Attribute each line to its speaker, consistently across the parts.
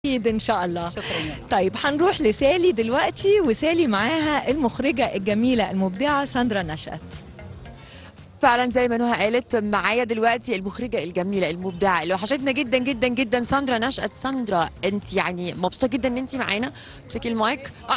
Speaker 1: اكيد ان شاء الله
Speaker 2: شكرا يا رب.
Speaker 1: طيب هنروح لسالي دلوقتي وسالي معاها المخرجه الجميله المبدعه ساندرا نشأت
Speaker 3: فعلا زي ما نهى قالت معايا دلوقتي المخرجه الجميله المبدعه اللي وحشتنا جدا جدا جدا ساندرا نشأت ساندرا انت يعني مبسوطه جدا ان انت معانا امسكي المايك
Speaker 4: اه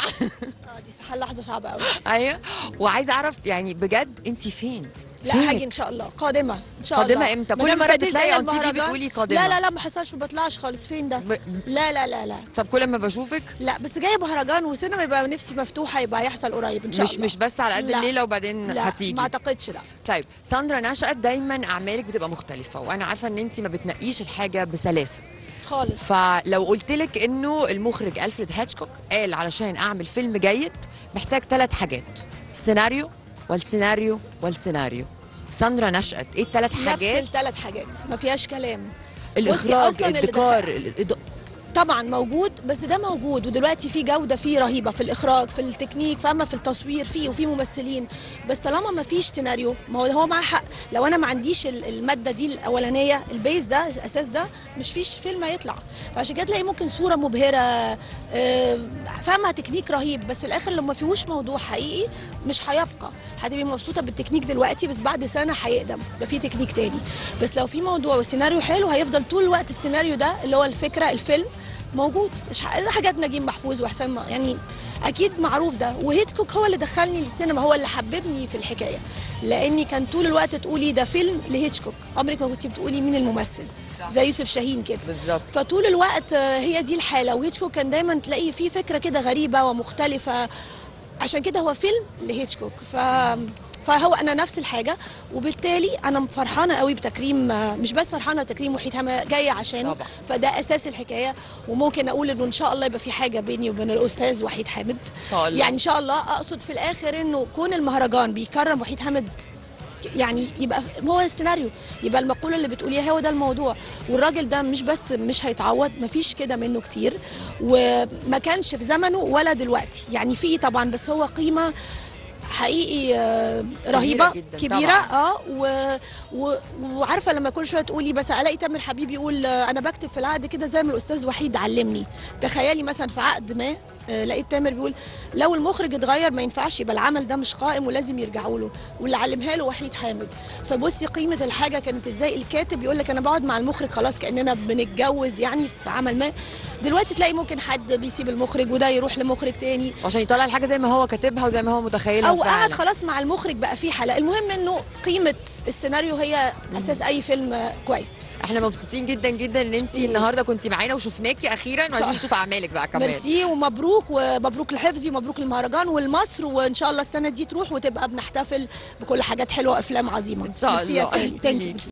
Speaker 4: دي صح- لحظه صعبه قوي
Speaker 3: ايوه وعايزه اعرف يعني بجد انت فين
Speaker 4: لا
Speaker 3: فينك؟
Speaker 4: هاجي ان شاء الله قادمه ان شاء
Speaker 3: قادمة
Speaker 4: الله
Speaker 3: إمتى؟
Speaker 4: ما
Speaker 3: كل
Speaker 4: دام
Speaker 3: مرة
Speaker 4: ابتديت
Speaker 3: بتلاقي
Speaker 4: زي
Speaker 3: on TV
Speaker 4: المهرجان-
Speaker 3: بتقولي قادمة.
Speaker 4: لا لا لا ما حصلش ما بطلعش خالص فين ده
Speaker 3: ب-
Speaker 4: لا لا لا لا
Speaker 3: طب كل ما بشوفك
Speaker 4: لا بس جايه مهرجان وسينما يبقى نفسي مفتوحه يبقى هيحصل قريب ان شاء
Speaker 3: مش
Speaker 4: الله
Speaker 3: مش بس على قد
Speaker 4: لا.
Speaker 3: الليله وبعدين
Speaker 4: لا
Speaker 3: هتيجي
Speaker 4: ما اعتقدش لا
Speaker 3: طيب ساندرا نشأت دايما اعمالك بتبقى مختلفه وانا عارفه ان انت ما بتنقيش الحاجه بسلاسه
Speaker 4: خالص
Speaker 3: فلو قلت لك انه المخرج الفريد هاتشكوك قال علشان اعمل فيلم جيد محتاج ثلاث حاجات السيناريو والسيناريو والسيناريو ساندرا نشأت ايه الثلاث
Speaker 4: نفس
Speaker 3: حاجات
Speaker 4: الثلاث حاجات ما فيهاش كلام
Speaker 3: الاخراج
Speaker 4: أصلاً اللي
Speaker 3: الديكور
Speaker 4: دخل-
Speaker 3: الإضاءة.
Speaker 4: طبعا موجود بس ده موجود ودلوقتي في جوده فيه رهيبه في الاخراج في التكنيك فاهمه في التصوير فيه وفي ممثلين بس طالما ما فيش سيناريو ما هو هو معاه حق لو انا ما عنديش ال- الماده دي الاولانيه البيز ده الاساس ده مش فيش فيلم هيطلع فعشان كده تلاقي ممكن صوره مبهره آه، فاهمه تكنيك رهيب بس في الاخر لو ما فيهوش موضوع حقيقي مش هيبقى هتبقي مبسوطه بالتكنيك دلوقتي بس بعد سنه هيقدم يبقى في تكنيك تاني بس لو في موضوع وسيناريو حلو هيفضل طول الوقت السيناريو ده اللي هو الفكره الفيلم موجود مش ح- ده حاجات نجيب محفوظ وحسام م- يعني اكيد معروف ده وهيتكوك هو اللي دخلني للسينما هو اللي حببني في الحكايه لاني كان طول الوقت تقولي ده فيلم لهيتشكوك عمرك ما كنتي بتقولي مين الممثل زي يوسف شاهين كده
Speaker 3: بالظبط
Speaker 4: فطول الوقت آه، هي دي الحاله وهيتشكوك كان دايما تلاقي فيه فكره كده غريبه ومختلفه عشان كده هو فيلم لهيتشكوك ف فهو انا نفس الحاجه وبالتالي انا فرحانه قوي بتكريم آه، مش بس فرحانه تكريم وحيد حما جايه عشانه
Speaker 3: طبعا.
Speaker 4: فده اساس الحكايه وممكن اقول انه ان شاء الله يبقى في حاجه بيني وبين الاستاذ وحيد حامد
Speaker 3: ان شاء الله
Speaker 4: يعني ان شاء الله اقصد في الاخر انه كون المهرجان بيكرم وحيد حامد يعني يبقى هو السيناريو يبقى المقوله اللي بتقوليها هو ده الموضوع والراجل ده مش بس مش هيتعوض مفيش كده منه كتير وما كانش في زمنه ولا دلوقتي يعني في طبعا بس هو قيمه حقيقي آه، رهيبه
Speaker 3: جداً
Speaker 4: كبيره
Speaker 3: طبعاً.
Speaker 4: اه و... و... وعارفه لما كل شويه تقولي بس الاقي تامر حبيب يقول آه، انا بكتب في العقد كده زي ما الاستاذ وحيد علمني تخيلي مثلا في عقد ما آه، لقيت تامر بيقول لو المخرج اتغير ما ينفعش يبقى العمل ده مش قائم ولازم يرجعوا له واللي علمها له وحيد حامد فبصي قيمه الحاجه كانت ازاي الكاتب يقول لك انا بقعد مع المخرج خلاص كاننا بنتجوز يعني في عمل ما دلوقتي تلاقي ممكن حد بيسيب المخرج وده يروح لمخرج تاني
Speaker 3: عشان يطلع الحاجه زي ما هو كاتبها وزي ما هو متخيلها
Speaker 4: او
Speaker 3: فعلا.
Speaker 4: قعد خلاص مع المخرج بقى في حلقه المهم انه قيمه السيناريو هي اساس اي فيلم آه، كويس
Speaker 3: احنا مبسوطين جدا جدا ان انت
Speaker 4: ميرسي.
Speaker 3: النهارده كنتي معانا وشفناكي اخيرا وعايزين نشوف اعمالك بقى كمان
Speaker 4: ميرسي ومبروك ومبروك لحفظي ومبروك للمهرجان والمصر وان شاء الله السنه دي تروح وتبقى بنحتفل بكل حاجات حلوه وافلام عظيمه
Speaker 3: إن شاء
Speaker 4: ميرسي يا
Speaker 3: الله.
Speaker 4: سامي.
Speaker 3: ميرسي
Speaker 4: Thank you.
Speaker 3: ليكي.